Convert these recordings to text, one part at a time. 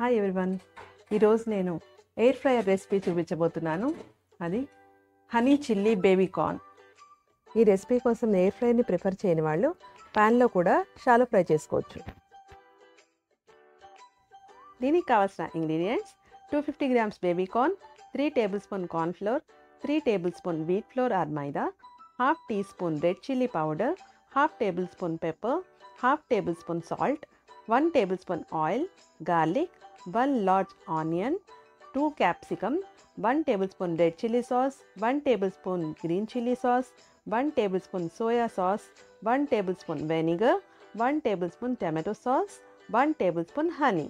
Hi everyone ఈరోజు నేను air fryer recipe చూపించబోతున్నాను అది హనీ చిల్లీ బేబీ కార్న్ ఈ రెసిపీ కోసం ఎయిర్ ఫ్రైని ప్రిఫర్ చేయని వాళ్ళు ప్యాన్లో కూడా షాలో ఫ్రై చేసుకోవచ్చు దీనికి కావాల్సిన ingredients two fifty grams baby corn three tablespoon corn flour three tablespoon wheat flour or maida half teaspoon red chilli powder half tablespoon pepper half tablespoon salt one table tablespoon oil garlic one large onion two capsicum one table spoon red chilli sauce one table spoon green chilli sauce one table spoon soya sauce one table spoon vinegar one table spoon tomato sauce one table spoon honey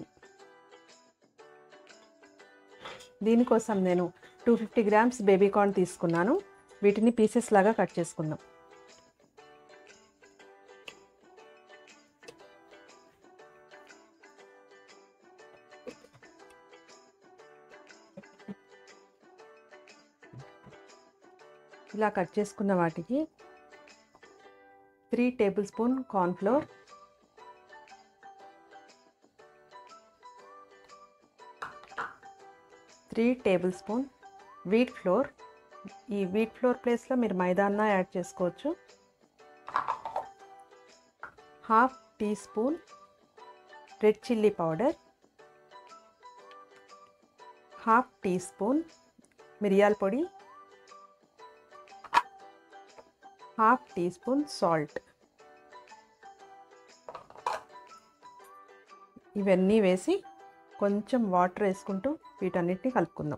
దీనికోసం నేను two fifty grams baby corn తీసుకున్నాను వీటిని pieces లాగా cut చేసుకుందాం ఇలా cut చేసుకున్న వాటికి three tablespoon cornflour three tablespoon wheat flour ఈ వీట్ ఫ్లోర్ ప్లేస్లో మీరు మైదాన్న యాడ్ చేసుకోవచ్చు half teaspoon red chilli powder half teaspoon మిరియాల పొడి హాఫ్ టీ స్పూన్ సాల్ట్ ఇవన్నీ వేసి కొంచెం వాటర్ వేసుకుంటూ వీటన్నిటిని కలుపుకుందాం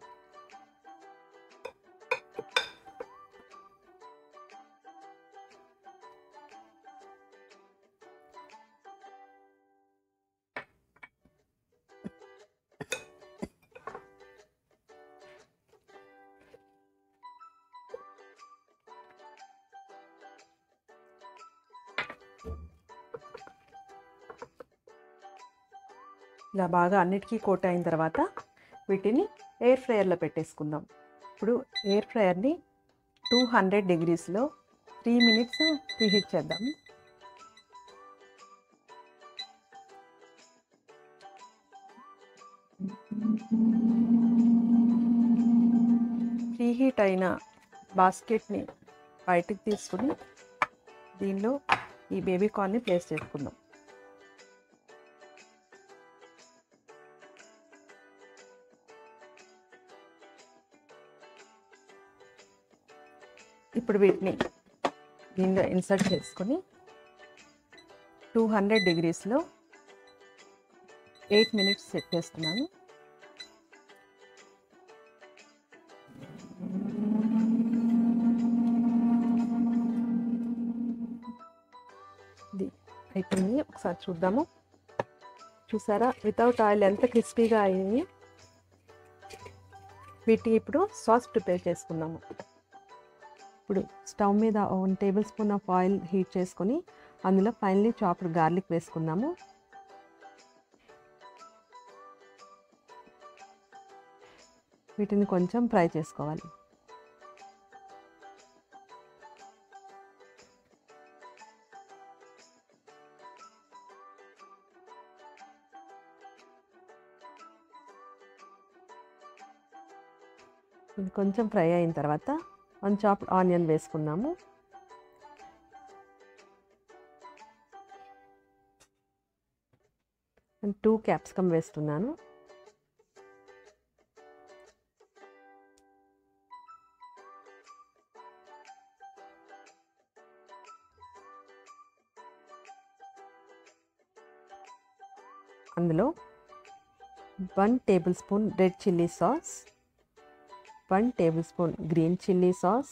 ఇలా బాగా అన్నిటికీ కోట్ అయిన తర్వాత వీటిని ఎయిర్ ఫ్రైయర్లో పెట్టేసుకుందాం ఇప్పుడు ఎయిర్ ఫ్రైయర్ని టూ హండ్రెడ్ డిగ్రీస్లో త్రీ మినిట్స్ ప్రీహీట్ చేద్దాం ప్రీహీట్ అయిన బాస్కెట్ని బయటకు తీసుకుని దీనిలో ఈ బేబీ కార్న్ని ప్లేస్ చేసుకుందాం ఇప్పుడు వీటిని దీనిలో ఇన్సర్ట్ చేసుకొని టూ హండ్రెడ్ డిగ్రీస్లో ఎయిట్ మినిట్స్ సెట్ చేస్తున్నాను ఇది అయిపోయింది ఒకసారి చూద్దాము చూసారా వితౌట్ ఆయిల్ ఎంత క్రిస్పీగా అయింది వీటికి ఇప్పుడు సాస్ ప్రిపేర్ చేసుకుందాము ఇప్పుడు స్టవ్ మీద one table tablespoon of oil heat చేసుకొని అందులో ఫైనలీ చాప్డ్ గార్లిక్ వేసుకుందాము వీటిని కొంచెం ఫ్రై చేసుకోవాలి ఇది కొంచెం ఫ్రై అయిన తర్వాత వన్ చాప్ ఆనియన్ వేసుకున్నాము టూ క్యాప్సికమ్ వేస్తున్నాను అందులో one table spoon red chilli sauce one table spoon green chilli sauce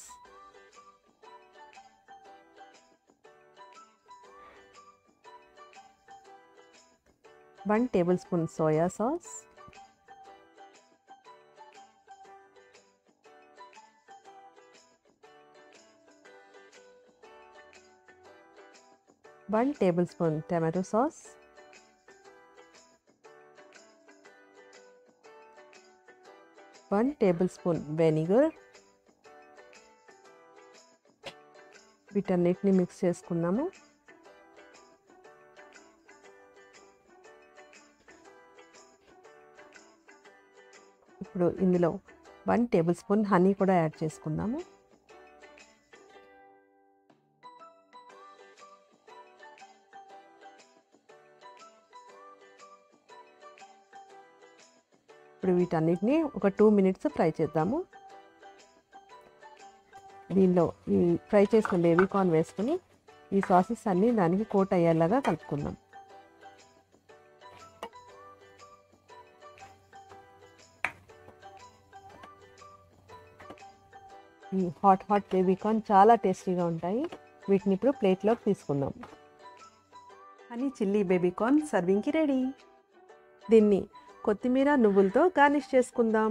one table spoon soya sauce one table spoon tomato sauce one table spoon vinegar వీటన్నిటిని mix చేసుకున్నాము ఇప్పుడు ఇందులో one table spoon honey కూడా add చేసుకుందాము ఇప్పుడు వీటన్నిటిని ఒక two minutes fry చేద్దాము దీనిలో ఈ ఫ్రై చేసిన బేబీ కార్న్ వేసుకుని ఈ సాసెస్ అన్నీ దానికి కోట్ అయ్యేలాగా కలుపుకుందాం ఈ హాట్ హాట్ బేబీ కార్న్ చాలా టేస్టీగా ఉంటాయి వీటిని ఇప్పుడు ప్లేట్లోకి తీసుకుందాం హనీ చిల్లీ బేబీ కార్న్ సర్వింగ్కి రెడీ దీన్ని కొత్తిమీర నువ్వులతో గార్నిష్ చేసుకుందాం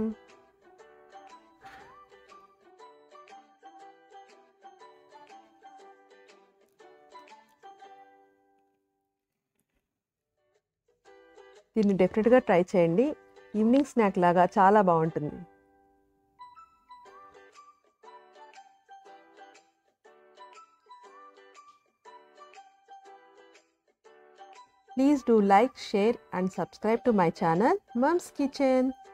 దీన్ని డెఫినెట్గా ట్రై చేయండి ఈవినింగ్ స్నాక్ లాగా చాలా బాగుంటుంది Please do like, share and subscribe to my channel Mum's Kitchen.